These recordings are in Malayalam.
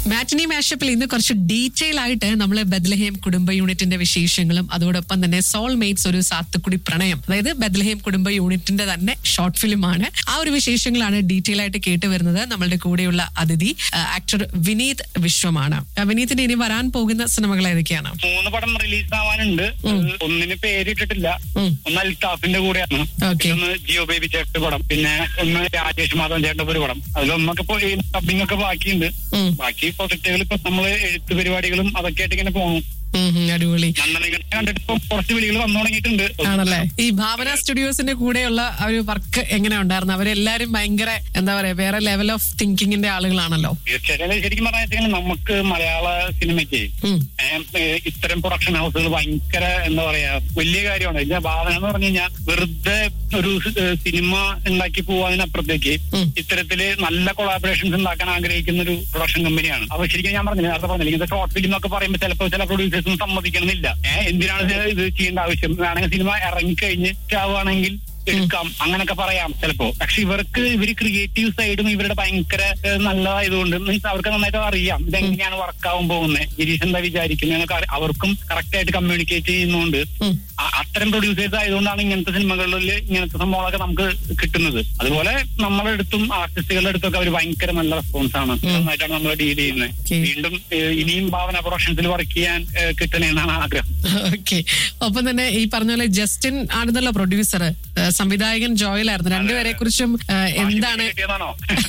മാറ്റിനി മാഷപ്പിൽ ഇന്ന് കുറച്ച് ഡീറ്റെയിൽ ആയിട്ട് നമ്മൾ ബദ്ലഹേം കുടുംബ യൂണിറ്റിന്റെ വിശേഷങ്ങളും അതോടൊപ്പം തന്നെ സോൾമേറ്റ്സ് ഒരു സാത്തുക്കുടി പ്രണയം അതായത് ബദ്ലഹേം കുടുംബ യൂണിറ്റിന്റെ തന്നെ ഷോർട്ട് ഫിലിമാണ് ആ ഒരു വിശേഷങ്ങളാണ് ഡീറ്റെയിൽ ആയിട്ട് കേട്ട് വരുന്നത് നമ്മളുടെ കൂടെയുള്ള അതിഥി ആക്ടർ വിനീത് വിശ്വമാണ് ആ, വിനീതിന്റെ ഇനി വരാൻ പോകുന്ന സിനിമകൾ ഏതൊക്കെയാണ് മൂന്ന് പടം റിലീസ് ആവാനുണ്ട് ഒന്നിന് പേരിട്ടിട്ടില്ല ഉം. ഒന്ന് അൽത്താഫിന്റെ കൂടെയാണ് Okay. പിന്നെ ഒന്ന് ജിയോ ബേബി ചേട്ടന്റെ പടം പിന്നെ ഒന്ന് രാജേഷ് മാധവൻ ചേട്ടന്റെ ഒരു പടം അതിലൊന്നൊക്കെ ഇപ്പൊ ഈ ഡബിംഗ് ഒക്കെ ബാക്കിയുണ്ട് ഉം. ബാക്കി പ്രൊജക്ടുകൾ ഇപ്പൊ നമ്മള് എഴുത്ത് പരിപാടികളും അതൊക്കെ ആയിട്ട് ഇങ്ങനെ പോകും ഉം, ഉം, അടിപൊളി നന്ദനങ്ങനെ കണ്ടിട്ട് ഇപ്പൊ കുറച്ച് വിളികൾ വന്നു തുടങ്ങിയിട്ടുണ്ട് ആണല്ലേ ഈ ഭാവന സ്റ്റുഡിയോസിന്റെ കൂടെയുള്ള ആ ഒരു വർക്ക് എങ്ങനെ ഉണ്ടായിരുന്നു അവരെല്ലാരും ഭയങ്കര എന്താ പറയാ വേറെ ലെവൽ ഓഫ് തിങ്കിങ്ങിന്റെ ആളുകളാണല്ലോ തീർച്ചയായിട്ടും ശരിക്കും പറഞ്ഞാൽ നമുക്ക് മലയാള സിനിമയ്ക്ക് ഉം. ഏഹ്, ഏഹ്, ഇത്തരം പ്രൊഡക്ഷൻ ഹൗസുകൾ ഭയങ്കര എന്താ പറയാ വലിയ കാര്യമാണ് ഇതിന്റെ ഭാവന എന്ന് പറഞ്ഞു കഴിഞ്ഞാൽ വെറുതെ ഒരു ഏഹ്, സിനിമ ഉണ്ടാക്കി പോവാതിനപ്പുറത്തേക്ക് ഉം. ഇത്തരത്തില് നല്ല കൊളാബറേഷൻസ് ഉണ്ടാക്കാൻ ആഗ്രഹിക്കുന്ന ഒരു പ്രൊഡക്ഷൻ കമ്പനിയാണ് അപ്പൊ ശരിക്കും ഞാൻ പറഞ്ഞില്ല നേരത്തെ പറഞ്ഞില്ല ഇങ്ങനത്തെ ഷോർട്ട് ഫിലിം ഒക്കെ പറയുമ്പോൾ ചിലപ്പോൾ ചില പ്രൊഡ്യൂസേഴ്സും സമ്മതിക്കണമെന്നില്ല ഏഹ് എന്തിനാണ് ഇത് ഇത് ചെയ്യേണ്ട ആവശ്യം വേണമെങ്കിൽ സിനിമ ഇറങ്ങിക്കഴിഞ്ഞ് ആവുകയാണെങ്കിൽ എടുക്കാം അങ്ങനൊക്കെ പറയാം ചിലപ്പോ പക്ഷെ ഇവർക്ക് ഇവര് ക്രിയേറ്റീവ് സൈഡും ഇവരുടെ ഭയങ്കര ഏഹ്, നല്ലതായതുകൊണ്ട് മീൻസ് അവർക്ക് നന്നായിട്ട് അറിയാം ഇതെങ്ങനെയാണ് വർക്ക് ആവാൻ പോകുന്നത് ഗിരീഷ് എന്താ വിചാരിക്കുന്നതൊക്കെ അറി- അവർക്കും കറക്റ്റ് ആയിട്ട് കമ്മ്യൂണിക്കേറ്റ് ചെയ്യുന്നതുകൊണ്ട് ഉം. അ- അത്തരം പ്രൊഡ്യൂസേഴ്സ് ആയതുകൊണ്ടാണ് ഇങ്ങനത്തെ സിനിമകളിൽ ഇങ്ങനത്തെ സംഭവങ്ങളൊക്കെ നമുക്ക് കിട്ടുന്നത് അതുപോലെ നമ്മുടെ അടുത്തും ആർട്ടിസ്റ്റുകളുടെ അടുത്തൊക്കെ അവർ ഭയങ്കര നല്ല റെസ്പോൺസ് ആണ് നന്നായിട്ടാണ് നമ്മൾ ഡീൽ ചെയ്യുന്നത് Okay. വീണ്ടും ഏഹ്, ഇനിയും ഭാവന പ്രൊഡക്ഷൻസിൽ വർക്ക് ചെയ്യാൻ ഏഹ്, കിട്ടണേ എന്നാണ് ആഗ്രഹം ഓക്കെ ഒപ്പം തന്നെ ഈ പറഞ്ഞ പോലെ ജസ്റ്റിൻ ആണെന്നല്ലോ പ്രൊഡ്യൂസർ സംവിധായകൻ ജോയലായിരുന്നു രണ്ടുപേരെ കുറിച്ചും എന്താണ് കിട്ടിയതാണോ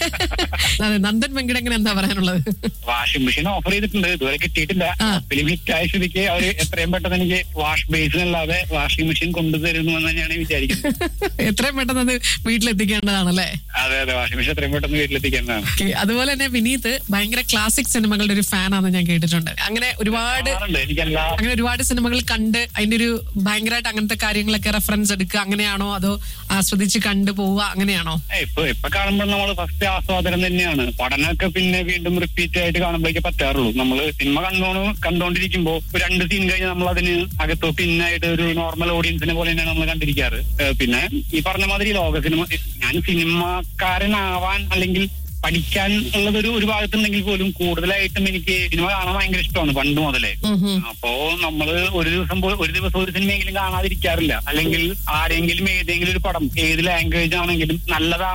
അതെ നന്ദൻ വെങ്കിടങ്ങൻ എന്താ പറയാനുള്ളത് വാഷിംഗ് മെഷീൻ ഓഫർ ചെയ്തിട്ടുണ്ട് ഇതുവരെ കിട്ടിയിട്ടില്ല ആ. ഫിലിം ഹിറ്റ് ആയ സ്ഥിതിക്ക് അവര് എത്രയും പെട്ടെന്ന് എനിക്ക് വാഷ് ബേസിനല്ലാതെ വാഷിംഗ് മെഷീൻ കൊണ്ടുതരുന്നു എന്ന് തന്നെയാണ് വിചാരിക്കുന്നത് എത്രയും പെട്ടെന്ന് അത് വീട്ടിലെത്തിക്കേണ്ടതാണല്ലേ അതെ അതെ വാഷിംഗ് മെഷീൻ എത്രയും പെട്ടെന്ന് വീട്ടിലെത്തിക്കുന്നതാണ് Okay. അതുപോലെ തന്നെ വിനീത് ഭയങ്കര ക്ലാസിക് സിനിമകളുടെ ഒരു ഫാനാണെന്ന് ഞാൻ കേട്ടിട്ടുണ്ട് അങ്ങനെ ഒരുപാട് കാണാറുണ്ട് എനിക്കെല്ലാ അങ്ങനെ ഒരുപാട് സിനിമകൾ കണ്ട് അതിന്റെ ഒരു ഭയങ്കരമായിട്ട് അങ്ങനത്തെ കാര്യങ്ങളൊക്കെ റെഫറൻസ് എടുക്കുക അങ്ങനെയാണോ അതോ ആസ്വദിച്ച് കണ്ടു പോവുക അങ്ങനെയാണോ ഏ, ഇപ്പൊ ഇപ്പൊ കാണുമ്പോൾ നമ്മൾ ഫസ്റ്റ് ആസ്വാദനം തന്നെയാണ് പഠനമൊക്കെ പിന്നെ വീണ്ടും റിപ്പീറ്റ് ആയിട്ട് കാണുമ്പോഴേക്ക് പറ്റാറുള്ളൂ നമ്മൾ സിനിമ കണ്ടോണ്ട് കണ്ടോണ്ടിരിക്കുമ്പോ ഒരു രണ്ട് സീൻ കഴിഞ്ഞ് നമ്മൾ അതിന് അകത്തോട്ട് ഇന്നായിട്ട് ഒരു നോർമൽ ഓഡിയൻസിനെ പോലെ തന്നെയാണ് നമ്മൾ കണ്ടിരിക്കാറ് ഏ, പിന്നെ ഈ പറഞ്ഞ മാതിരി ലോക സിനിമ ഞാൻ സിനിമക്കാരനാവാൻ അല്ലെങ്കിൽ പഠിക്കാൻ ഉള്ളതൊരു ഒരു ഭാഗത്തുണ്ടെങ്കിൽ പോലും കൂടുതലായിട്ടും എനിക്ക് സിനിമ കാണാൻ ഭയങ്കര ഇഷ്ടമാണ് പണ്ട് മുതലേ ഉം ഉം. അപ്പോ നമ്മള് ഒരു ദിവസം പോ- ഒരു ദിവസം ഒരു സിനിമയെങ്കിലും കാണാതിരിക്കാറില്ല അല്ലെങ്കിൽ ആരെങ്കിലും ഏതെങ്കിലും ഒരു പടം ഏത് ലാംഗ്വേജ് ആണെങ്കിലും നല്ലതാ